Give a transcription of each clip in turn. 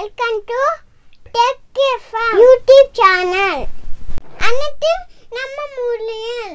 welcome to tech FM YouTube channel அனைத்து நம்ம மூலியம்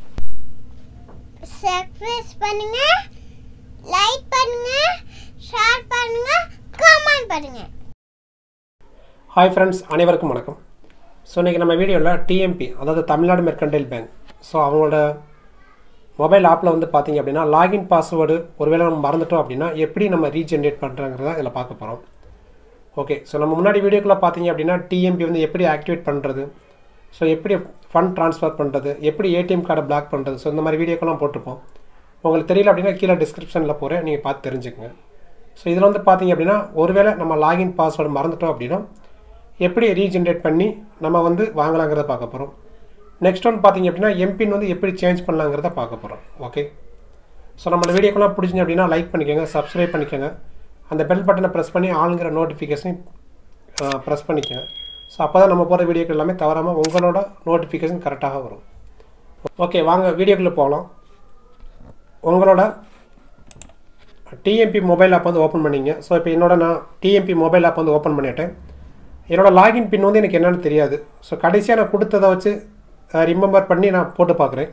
சப்ஸ்கிரைப் பண்ணுங்க லைக் பண்ணுங்க ஷேர் பண்ணுங்க கமெண்ட் பண்ணுங்க ஹாய் ஃப்ரெண்ட்ஸ் அனைவருக்கும் வணக்கம் ஸோ இன்றைக்கி நம்ம வீடியோவில் டிஎம்பி அதாவது தமிழ்நாடு மெர்கண்டைல் பேங்க் ஸோ அவங்களோட மொபைல் ஆப்பில் வந்து பார்த்தீங்க அப்படின்னா லாகின் பாஸ்வேர்டு ஒருவேளை நம்ம மறந்துட்டோம் அப்படின்னா எப்படி நம்ம ரீஜென்ரேட் பண்ணுறங்கிறத இதில் பார்க்க போகிறோம் ஓகே ஸோ நம்ம முன்னாடி வீடியோக்குள்ளே பார்த்தீங்க அப்படின்னா டிஎம்பி வந்து எப்படி ஆக்டிவேட் பண்ணுறது ஸோ எப்படி ஃபண்ட் ட்ரான்ஸ்ஃபர் பண்ணுறது எப்படி ஏடிஎம் கார்டை பிளாக் பண்ணுறது ஸோ இந்த மாதிரி வீடியோக்கெல்லாம் போட்டிருப்போம் உங்களுக்கு தெரியல அப்படின்னா கீழே டிஸ்கிரிப்ஷனில் போகிறேன் நீங்கள் பார்த்து தெரிஞ்சுக்கங்க ஸோ இதில் வந்து பார்த்தீங்க அப்படின்னா ஒருவேளை நம்ம லாகின் பாஸ்வேர்டு மறந்துட்டோம் அப்படின்னா எப்படி ரீஜென்ரேட் பண்ணி நம்ம வந்து வாங்கலாங்கிறத பார்க்க போகிறோம் நெக்ஸ்ட் ஒன் பார்த்தீங்க அப்படின்னா எம்பின் வந்து எப்படி சேஞ்ச் பண்ணலாங்கிறத பார்க்க போகிறோம் ஓகே ஸோ நம்மளோட வீடியோக்கெல்லாம் பிடிச்சிங்க அப்படின்னா லைக் பண்ணிக்கோங்க சப்ஸ்கிரைப் பண்ணிக்கோங்க அந்த பெல் பட்டனை ப்ரெஸ் பண்ணி ஆளுங்கிற நோட்டிஃபிகேஷனை ப்ரெஸ் பண்ணிக்கோங்க ஸோ அப்போ தான் நம்ம போகிற வீடியோக்கள் எல்லாமே தவறாமல் உங்களோட நோட்டிஃபிகேஷன் கரெக்டாக வரும் ஓகே வாங்க வீடியோக்குள்ளே போகலாம் உங்களோட டிஎம்பி மொபைல் ஆப் வந்து ஓப்பன் பண்ணிங்க ஸோ இப்போ என்னோட நான் டிஎம்பி மொபைல் ஆப் வந்து ஓப்பன் பண்ணிட்டேன் என்னோட லாகின் பின் வந்து எனக்கு என்னென்னு தெரியாது ஸோ கடைசியாக நான் கொடுத்ததை வச்சு ரிமெம்பர் பண்ணி நான் போட்டு பார்க்குறேன்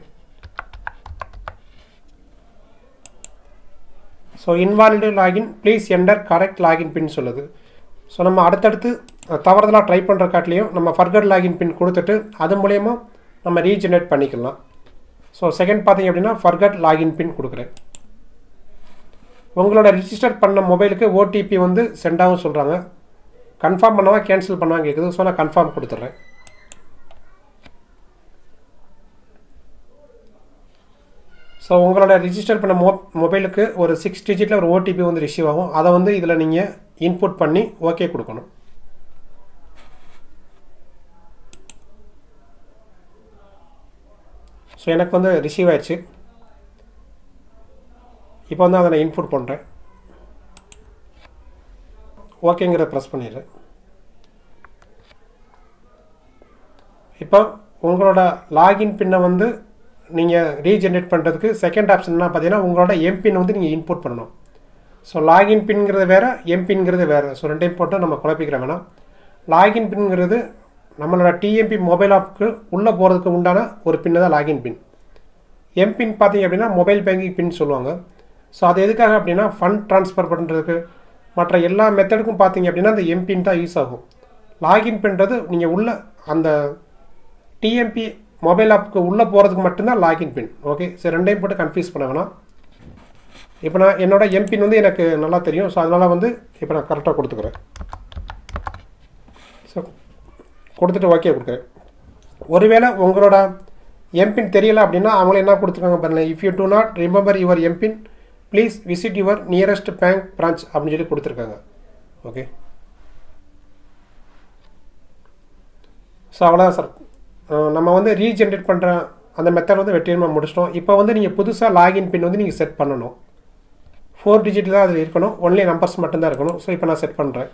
so invalid login please enter correct login pin சொல்லுது ஸோ நம்ம அடுத்தடுத்து தவறுதலாக ட்ரை பண்ணுற காட்டிலையும் நம்ம ஃபர்கர் லாகின் பின் கொடுத்துட்டு அது மூலயமா நம்ம ரீஜெனரேட் பண்ணிக்கலாம் ஸோ செகண்ட் பார்த்தீங்க அப்படின்னா ஃபர்கட் லாகின் பின் கொடுக்குறேன் உங்களோட ரிஜிஸ்டர் பண்ண மொபைலுக்கு ஓடிபி வந்து சென்ட் ஆகும் சொல்கிறாங்க கன்ஃபார்ம் பண்ணவா கேன்சல் பண்ணவா கேட்குது ஸோ நான் கன்ஃபார்ம் கொடுத்துட்றேன் ஸோ உங்களோட ரிஜிஸ்டர் பண்ண மொ மொபைலுக்கு ஒரு சிக்ஸ் டிஜிட்டில் ஒரு ஓடிபி வந்து ரிசீவ் ஆகும் அதை வந்து இதில் நீங்கள் இன்புட் பண்ணி ஓகே கொடுக்கணும் ஸோ எனக்கு வந்து ரிசீவ் ஆயிடுச்சு இப்போ வந்து அதை நான் இன்புட் பண்ணுறேன் ஓகேங்கிறத ப்ரெஸ் பண்ணிடுறேன் இப்போ உங்களோட லாகின் பின்னை வந்து நீங்கள் ரீஜென்ரேட் பண்ணுறதுக்கு செகண்ட் ஆப்ஷன் என்ன பார்த்தீங்கன்னா உங்களோட எம்பின் வந்து நீங்கள் இன்புட் பண்ணணும் ஸோ லாகின் பின்ங்கிறது வேறு எம்பின்ங்கிறது வேறு ஸோ ரெண்டையும் போட்டு நம்ம குழப்பிக்கிற வேணாம் லாகின் பின்ங்கிறது நம்மளோட டிஎம்பி மொபைல் ஆப்புக்கு உள்ளே போகிறதுக்கு உண்டான ஒரு பின்னு தான் லாகின் பின் எம்பின் பார்த்தீங்க அப்படின்னா மொபைல் பேங்கிங் பின் சொல்லுவாங்க ஸோ அது எதுக்காக அப்படின்னா ஃபண்ட் ட்ரான்ஸ்ஃபர் பண்ணுறதுக்கு மற்ற எல்லா மெத்தடுக்கும் பார்த்தீங்க அப்படின்னா அந்த எம்பின் தான் யூஸ் ஆகும் லாகின் பண்ணுறது நீங்கள் உள்ள அந்த டிஎம்பி மொபைல் ஆப்புக்கு உள்ளே போகிறதுக்கு மட்டும்தான் லாகின் பின் ஓகே சரி ரெண்டையும் போட்டு கன்ஃபியூஸ் பண்ண வேணாம் இப்போ நான் என்னோட எம்பின் வந்து எனக்கு நல்லா தெரியும் ஸோ அதனால் வந்து இப்போ நான் கரெக்டாக கொடுத்துக்கிறேன் ஸோ கொடுத்துட்டு ஓகே கொடுக்குறேன் ஒருவேளை உங்களோட எம்பின் தெரியல அப்படின்னா அவங்கள என்ன கொடுத்துருக்காங்க பாருங்கள் if you do not remember your MPIN please visit your nearest bank branch அப்படின்னு சொல்லி கொடுத்துருக்காங்க ஓகே ஸோ அவ்வளோதான் சார் நம்ம வந்து ரீஜென்ரேட் பண்ணுற அந்த மெத்தட் வந்து வெற்றிகரமாக முடிச்சிட்டோம் இப்போ வந்து நீங்கள் புதுசாக லாகின் பின் வந்து நீங்கள் செட் பண்ணணும் ஃபோர் டிஜிட் தான் அதில் இருக்கணும் ஒன்லி நம்பர்ஸ் மட்டும்தான் இருக்கணும் ஸோ இப்போ நான் செட் பண்ணுறேன்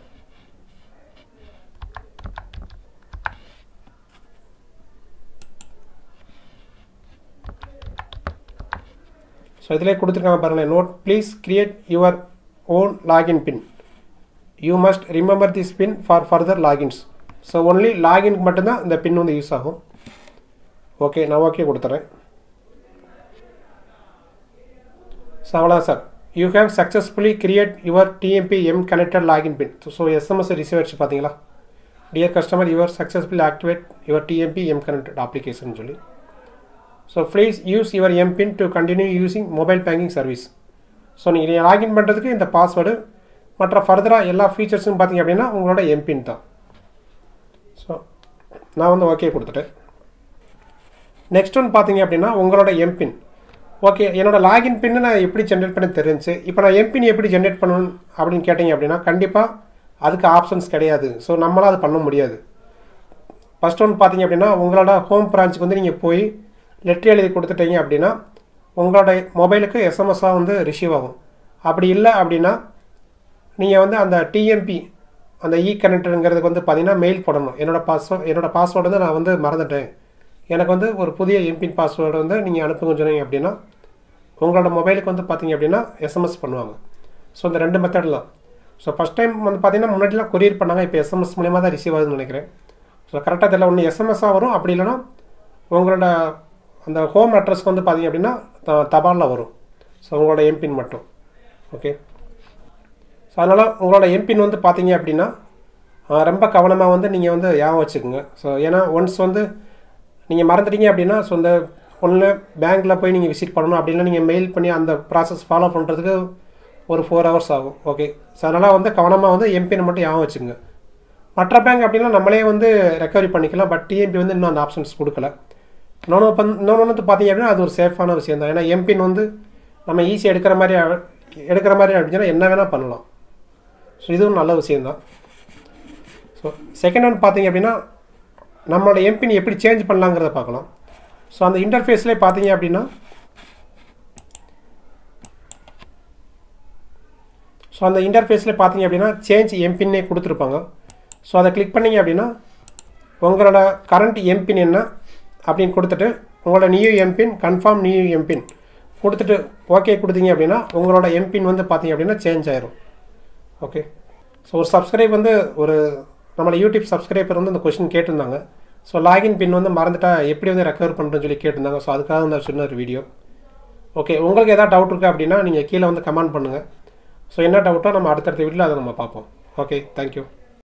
ஸோ இதிலே கொடுத்துருக்காங்க பாருங்கள் note please create your own login pin you must remember this pin for further logins so only லாகின்க்கு மட்டும்தான் இந்த பின் வந்து யூஸ் ஆகும் ஓகே நான் ஓகே கொடுத்துறேன் ஸோ அவ்வளோதான் sir you have successfully create your TMB M connected login pin so SMS receive ஆச்சு பார்த்தீங்களா dear customer your successfully activate your TMB M connected application சொல்லி so please use your MPIN to continue using mobile banking service so நீங்கள் login பண்ணுறதுக்கு இந்த password மற்ற ஃபர்தராக எல்லா ஃபீச்சர்ஸும் பார்த்தீங்க அப்படின்னா உங்களோட எம்பின் தான் ஸோ நான் வந்து ஓகே கொடுத்துட்டேன் நெக்ஸ்ட் ஒன் பார்த்தீங்க அப்படின்னா உங்களோட எம்பின் ஓகே என்னோட லாகின் பின்னு நான் எப்படி ஜென்ரேட் பண்ண தெரிஞ்சு இப்போ நான் எம்பின் எப்படி ஜென்ரேட் பண்ணணும் அப்படின்னு கேட்டிங்க அப்படின்னா கண்டிப்பாக அதுக்கு ஆப்ஷன்ஸ் கிடையாது ஸோ நம்மளால் அது பண்ண முடியாது ஃபஸ்ட் ஒன் பார்த்தீங்க அப்படின்னா உங்களோட ஹோம் பிரான்ச்சுக்கு வந்து நீங்கள் போய் லெட்டர் எழுதி கொடுத்துட்டீங்க அப்படின்னா உங்களோட மொபைலுக்கு எஸ்எம்எஸ்ஸாக வந்து ரிசீவ் ஆகும் அப்படி இல்லை அப்படின்னா நீங்கள் வந்து அந்த டிஎம்பி அந்த இ கனெக்டருங்கிறதுக்கு வந்து பார்த்தீங்கன்னா மெயில் போடணும் என்னோடய பாஸ்வேர்ட் என்னோடய பாஸ்வேர்டு வந்து நான் வந்து மறந்துட்டேன் எனக்கு வந்து ஒரு புதிய எம்பின் பாஸ்வேர்டு வந்து நீங்கள் அனுப்புங்க சொன்னீங்க அப்படின்னா உங்களோட மொபைலுக்கு வந்து பார்த்தீங்க அப்படின்னா எஸ்எம்எஸ் பண்ணுவாங்க ஸோ இந்த ரெண்டு மெத்தட் தான் ஸோ ஃபஸ்ட் டைம் வந்து பார்த்தீங்கன்னா முன்னாடிலாம் கொரியர் பண்ணாங்க இப்போ எஸ்எம்எஸ் மூலியமாக தான் ரிசீவ் ஆகுதுன்னு நினைக்கிறேன் ஸோ கரெக்டாக தெரியல ஒன்று எஸ்எம்எஸ்ஸாக வரும் அப்படி இல்லைன்னா உங்களோட அந்த ஹோம் அட்ரஸ்க்கு வந்து பார்த்தீங்க அப்படின்னா த- தபாலில் வரும் ஸோ உங்களோட எம்பின் மட்டும் ஓகே ஸோ அதனால் உங்களோட எம்பின் வந்து பார்த்தீங்க அப்படின்னா ஆஹ், ரொம்ப கவனமாக வந்து நீங்கள் வந்து ஞாபகம் வச்சுக்கோங்க ஸோ ஏன்னா ஒன்ஸ் வந்து நீங்கள் மறந்துட்டீங்க அப்படின்னா ஸோ இந்த ஒன்று பேங்க்கில் போய் நீங்கள் விசிட் பண்ணணும் அப்படின்னா நீங்கள் மெயில் பண்ணி அந்த ப்ராசஸ் ஃபாலோ பண்ணுறதுக்கு ஒரு ஃபோர் ஹவர்ஸ் ஆகும் ஓகே ஸோ அதனால் வந்து கவனமாக வந்து எம்பினை மட்டும் ஞாபகம் வச்சுக்கோங்க மற்ற பேங்க் அப்படின்னா நம்மளே வந்து ரெக்கவரி பண்ணிக்கலாம் பட் டிஎம்பி வந்து இன்னும் அந்த ஆப்ஷன்ஸ் கொடுக்கல இன்னொன்று பந் இன்னொன்று வந்து பார்த்தீங்க அப்படின்னா அது ஒரு சேஃபான விஷயம் தான் ஏன்னா எம்பின் வந்து நம்ம ஈஸியாக எடுக்கிற மாதிரி ஆ- எடுக்கிற மாதிரி அப்படின்னா என்ன வேணால் பண்ணலாம் ஸோ இதுவும் நல்ல விஷயம்தான் ஸோ செகண்ட் ஒன் பார்த்தீங்க அப்படின்னா நம்மளோட எம்பின் எப்படி சேஞ்ச் பண்ணலாங்கிறத பார்க்கலாம் ஸோ அந்த இன்டர்ஃபேஸ்லேயே பார்த்தீங்க அப்படின்னா ஸோ அந்த இன்டர்ஃபேஸில் பார்த்தீங்க அப்படின்னா சேஞ்ச் எம்பின்னே கொடுத்துருப்பாங்க ஸோ அதை கிளிக் பண்ணீங்க அப்படின்னா உங்களோட கரண்ட் எம்பின் என்ன அப்படின்னு கொடுத்துட்டு உங்களோட new MPIN confirm new MPIN கொடுத்துட்டு ஓகே கொடுத்தீங்க அப்படின்னா உங்களோட எம்பின் வந்து பார்த்தீங்க அப்படின்னா சேஞ்ச் ஆயிரும் ஓகே ஸோ ஒரு சப்ஸ்கிரைப் வந்து ஒரு நம்மளோட யூடியூப் சப்ஸ்கிரைபர் வந்து இந்த கொஷின் கேட்டிருந்தாங்க ஸோ லாகின் பின் வந்து மறந்துட்டா எப்படி வந்து ரெக்கவர் பண்ணுறேன்னு சொல்லி கேட்டிருந்தாங்க ஸோ அதுக்காக வந்து சின்ன ஒரு வீடியோ ஓகே உங்களுக்கு எதாவது டவுட் இருக்குது அப்படின்னா நீங்கள் கீழே வந்து கமெண்ட் பண்ணுங்கள் ஸோ என்ன டவுட்டோ நம்ம அடுத்தடுத்த வீடியோவில் அதை நம்ம பார்ப்போம் ஓகே தேங்க்யூ